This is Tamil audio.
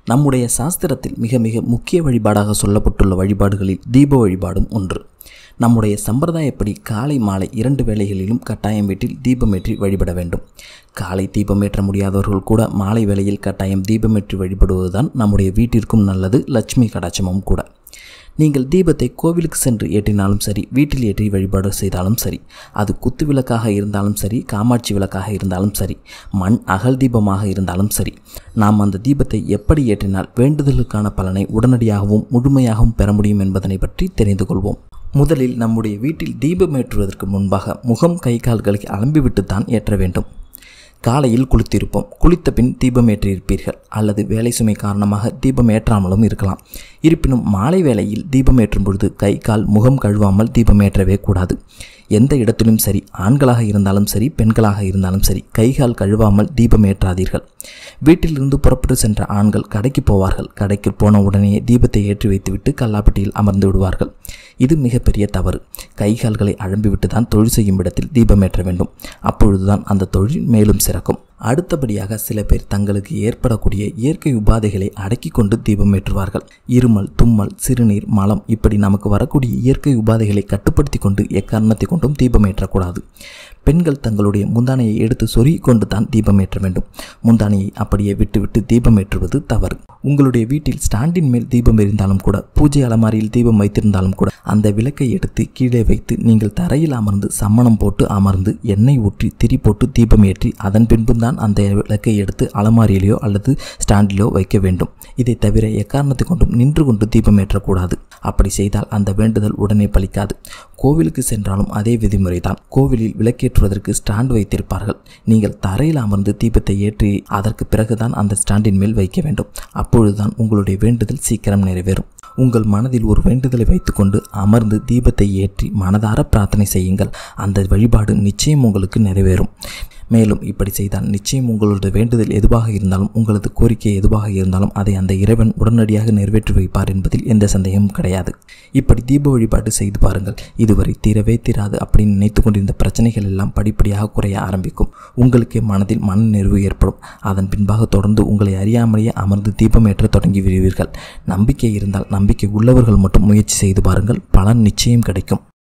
நம்முடைய சாஸ்திரத்தில் மிக மிக முக்கிய வழிபாடாக சொல்லப்பட்டுள்ள வழிபாடுகளில் தீப வழிபாடும் ஒன்று நம்முடைய சம்பிரதாயப்படி காலை மாலை இரண்டு வேளைகளிலும் கட்டாயம் வீட்டில் தீபமேற்றி வழிபட வேண்டும் காலை தீபமேற்ற முடியாதவர்கள் கூட மாலை வேளையில் கட்டாயம் தீபமேற்றி வழிபடுவதுதான் நம்முடைய வீட்டிற்கும் நல்லது லட்சுமி கடாட்சமும் கூட நீங்கள் தீபத்தை கோவிலுக்கு சென்று ஏற்றினாலும் சரி வீட்டில் ஏற்றி வழிபாடு செய்தாலும் சரி அது குத்து விளக்காக இருந்தாலும் சரி காமாட்சி விளக்காக இருந்தாலும் சரி மண் அகல் தீபமாக இருந்தாலும் சரி நாம் அந்த தீபத்தை எப்படி ஏற்றினால் வேண்டுதலுக்கான பலனை உடனடியாகவும் முழுமையாகவும் பெற முடியும் என்பதனை பற்றி தெரிந்து கொள்வோம் முதலில் நம்முடைய வீட்டில் தீபம் ஏற்றுவதற்கு முன்பாக முகம் கை கால்களை அலம்பிவிட்டு தான் ஏற்ற வேண்டும் காலையில் குளித்திருப்போம் குளித்த பின் தீபம் ஏற்றியிருப்பீர்கள் அல்லது வேலை சுமை காரணமாக தீபம் ஏற்றாமலும் இருக்கலாம் இருப்பினும் மாலை வேளையில் தீபம் ஏற்றும் பொழுது கை கால் முகம் கழுவாமல் தீபம் ஏற்றவே கூடாது எந்த இடத்திலும் சரி ஆண்களாக இருந்தாலும் சரி பெண்களாக இருந்தாலும் சரி கைகால் கழுவாமல் தீபம் ஏற்றாதீர்கள் வீட்டிலிருந்து புறப்பட்டு சென்ற ஆண்கள் கடைக்கு போவார்கள் கடைக்கு போன உடனே தீபத்தை ஏற்றி வைத்துவிட்டு கல்லாப்பட்டியில் அமர்ந்து விடுவார்கள் இது மிகப்பெரிய தவறு கைகால்களை அழம்பிவிட்டு தான் தொழில் செய்யும் இடத்தில் தீபம் ஏற்ற வேண்டும் அப்பொழுதுதான் அந்த தொழில் மேலும் சிறக்கும் அடுத்தபடியாக சில பேர் தங்களுக்கு ஏற்படக்கூடிய இயற்கை உபாதைகளை அடக்கி கொண்டு தீபம் ஏற்றுவார்கள் இருமல் தும்மல் சிறுநீர் மலம் இப்படி நமக்கு வரக்கூடிய இயற்கை உபாதைகளை கட்டுப்படுத்தி கொண்டு எக்காரணத்தை கொண்டும் தீபம் ஏற்றக்கூடாது பெண்கள் தங்களுடைய முந்தானையை எடுத்து சொருகி கொண்டு தான் தீபம் ஏற்ற வேண்டும் முந்தானையை அப்படியே விட்டுவிட்டு தீபம் ஏற்றுவது தவறு உங்களுடைய வீட்டில் ஸ்டாண்டின் மேல் தீபம் எரிந்தாலும் கூட பூஜை அலமாரியில் தீபம் வைத்திருந்தாலும் கூட அந்த விளக்கை எடுத்து கீழே வைத்து நீங்கள் தரையில் அமர்ந்து சம்மணம் போட்டு அமர்ந்து எண்ணெய் ஊற்றி திரி போட்டு தீபம் ஏற்றி அதன் பின்பு தான் அந்த விளக்கை எடுத்து அலமாரியிலேயோ அல்லது ஸ்டாண்டிலோ வைக்க வேண்டும் இதை தவிர எக்காரணத்தை கொண்டும் நின்று கொண்டு தீபம் ஏற்றக்கூடாது அப்படி செய்தால் அந்த வேண்டுதல் உடனே பலிக்காது கோவிலுக்கு சென்றாலும் அதே விதிமுறை தான் கோவிலில் விளக்கேற்றுவதற்கு ஸ்டாண்ட் வைத்திருப்பார்கள் நீங்கள் தரையில் அமர்ந்து தீபத்தை ஏற்றி அதற்கு பிறகுதான் அந்த ஸ்டாண்டின் மேல் வைக்க வேண்டும் அப்பொழுதுதான் உங்களுடைய வேண்டுதல் சீக்கிரம் நிறைவேறும் உங்கள் மனதில் ஒரு வேண்டுதலை வைத்துக்கொண்டு அமர்ந்து தீபத்தை ஏற்றி மனதார பிரார்த்தனை செய்யுங்கள் அந்த வழிபாடு நிச்சயம் உங்களுக்கு நிறைவேறும் மேலும் இப்படி செய்தால் நிச்சயம் உங்களது வேண்டுதல் எதுவாக இருந்தாலும் உங்களது கோரிக்கை எதுவாக இருந்தாலும் அதை அந்த இறைவன் உடனடியாக நிறைவேற்றி வைப்பார் என்பதில் எந்த சந்தேகமும் கிடையாது இப்படி தீப வழிபாடு செய்து பாருங்கள் இதுவரை தீரவே தீராது அப்படின்னு நினைத்து கொண்டிருந்த பிரச்சனைகள் எல்லாம் படிப்படியாக குறைய ஆரம்பிக்கும் உங்களுக்கே மனதில் மன நிறைவு ஏற்படும் அதன் பின்பாக தொடர்ந்து உங்களை அறியாமலேயே அமர்ந்து தீபம் ஏற்ற தொடங்கி விடுவீர்கள் நம்பிக்கை இருந்தால் நம்பிக்கை உள்ளவர்கள் மட்டும் முயற்சி செய்து பாருங்கள் பலன் நிச்சயம் கிடைக்கும்